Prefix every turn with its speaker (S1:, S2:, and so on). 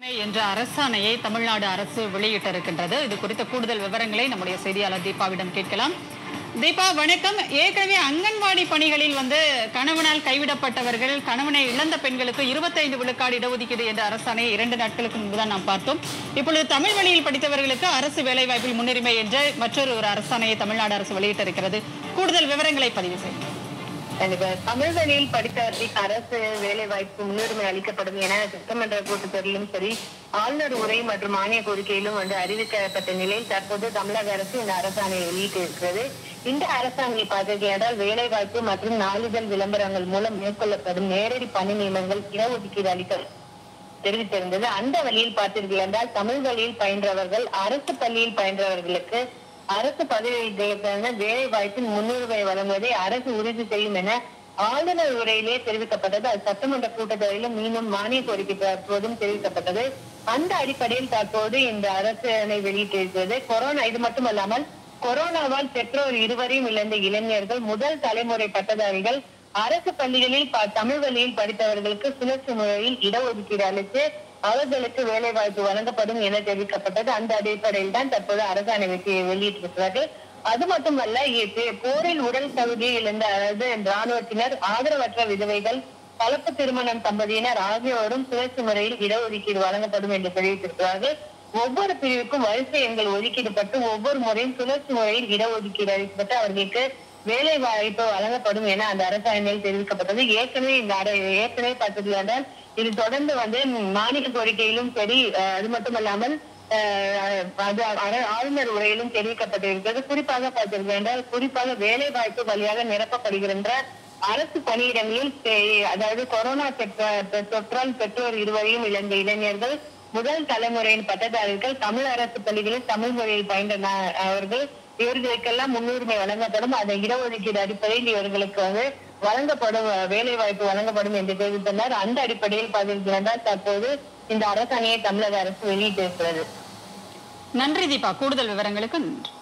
S1: என்ற அரசாணையை தமிழ்நாடு அரசு வெளியிட்டிருக்கின்றது இது குறித்த கூடுதல் விவரங்களை நம்முடைய செய்தியாளர் தீபாவிடம் கேட்கலாம் தீபா வணக்கம் ஏற்கனவே அங்கன்வாடி பணிகளில் வந்து கணவனால் கைவிடப்பட்டவர்கள் கணவனை இழந்த பெண்களுக்கு இருபத்தைந்து விழுக்காடு இடஒதுக்கீடு என்ற அரசாணையை இரண்டு நாட்களுக்கு முன்புதான் நாம் பார்த்தோம் இப்பொழுது தமிழ் வழியில் படித்தவர்களுக்கு அரசு வேலைவாய்ப்பில் முன்னுரிமை என்ற மற்றொரு ஒரு அரசாணையை தமிழ்நாடு அரசு வெளியிட்டிருக்கிறது கூடுதல் விவரங்களை பதிவு செய்யும்
S2: எனக்கு தமிழ் வழியில் படித்தவர்களுக்கு அரசு வேலை வாய்ப்பு முன்னுரிமை அளிக்கப்படும் என சட்டமன்ற கூட்டத்தொடரிலும் சரி ஆளுநர் உரை மற்றும் மானிய கோரிக்கையிலும் வந்து அறிவிக்கப்பட்ட நிலையில் தற்போது தமிழக அரசு இந்த அரசாணையை வெளியிட்டிருக்கிறது இந்த அரசாணையை பார்த்தீர்கள் வேலை வாய்ப்பு மற்றும் நாளிதழ் விளம்பரங்கள் மூலம் மேற்கொள்ளப்படும் நேரடி பணி நியமனங்கள் இடஒதுக்கீடு அளிக்க தெரிவித்திருந்தது அந்த வழியில் பார்த்தீர்கள் என்றால் தமிழ் வழியில் பயின்றவர்கள் அரசு பள்ளியில் பயின்றவர்களுக்கு அரசு பதவிகளுக்கான வேலை வாய்ப்பின் முன்னுரிமை வழங்குவதை அரசு உறுதி செய்யும் என ஆளுநர் உரையிலே தெரிவிக்கப்பட்டது அது சட்டமன்ற கூட்டத்தொடரிலும் மீண்டும் மானிய கோரிக்கை தற்போதும் தெரிவிக்கப்பட்டது அந்த அடிப்படையில் தற்போது இந்த அரசனை வெளியிட்டிருக்கிறது கொரோனா இது மட்டுமல்லாமல் கொரோனாவால் பெற்றோர் இருவரையும் இழந்த இளைஞர்கள் முதல் தலைமுறை பட்டதாரிகள் அரசு பள்ளிகளில் ப- தமிழ் வழியில் படித்தவர்களுக்கு சுழற்சி முறையில் இடஒதுக்கீடு அளித்து அவர்களுக்கு வேலை வாய்ப்பு வழங்கப்படும் என தெரிவிக்கப்பட்டது அந்த அடிப்படையில் தான் தற்போது அரசாணை வெற்றியை வெளியிட்டிருக்கிறார்கள் அது மட்டுமல்ல இ- போரில் உடல் தகுதியை இழந்த அதாவது ராணுவத்தினர் ஆதரவற்ற விதவைகள் கலப்பு திருமணம் தம்பதியினர் ஆகியோரும் சுழற்சி முறையில் இடஒதுக்கீடு வழங்கப்படும் என்று தெரிவித்திருக்கிறார்கள் ஒவ்வொரு பிரிவுக்கும் வரிசை எண்கள் ஒதுக்கீடுபட்டு ஒவ்வொரு முறையும் சுழற்சி முறையில் இடஒதுக்கீடு அளிக்கப்பட்டு அவர்களுக்கு வேலை வாய்ப்பு வழங்கப்படும் என அந்த அரசாணையில் தெரிவிக்கப்பட்டது ஏற்கனவே இந்த அர- ஏற்கனவே பார்த்தது என்றால் இது தொடர்ந்து வந்து மாநில கோரிக்கையிலும் சரி அஹ், அது மட்டுமல்லாமல் அஹ், அது அர- ஆளுநர் உரையிலும் தெரிவிக்கப்பட்டிருக்கிறது குறிப்பாக பார்த்தீர்கள் என்றால் குறிப்பாக வேலை வாய்ப்பு வழியாக நிரப்பப்படுகின்ற அரசு பணியிடங்களில் தே- அதாவது கொரோனா பெற்ற- தொற்றால் பெற்றோர் இருவரையும் இழந்த இளைஞர்கள் முதல் தலைமுறையின் பட்டதாரிகள் தமிழ் அரசு பள்ளிகளில் தமிழ் மொழியில் பயின்ற நா- அவர்கள் இவர்களுக்கெல்லாம் முன்னுரிமை வழங்கப்படும் அந்த இடஒதுக்கீடு அடிப்படையில் இவர்களுக்கு வந்து வழங்கப்படும் அஹ், வேலை வாய்ப்பு வழங்கப்படும் என்று தெரிவித்தனர் அந்த அடிப்படையில் பதிவிட்டிருந்தால் தற்போது இந்த அரசாணையை தமிழக அரசு வெளியிட்டிருக்கிறது
S1: நன்றி தீபா கூடுதல் விவரங்களுக்கு நன்றி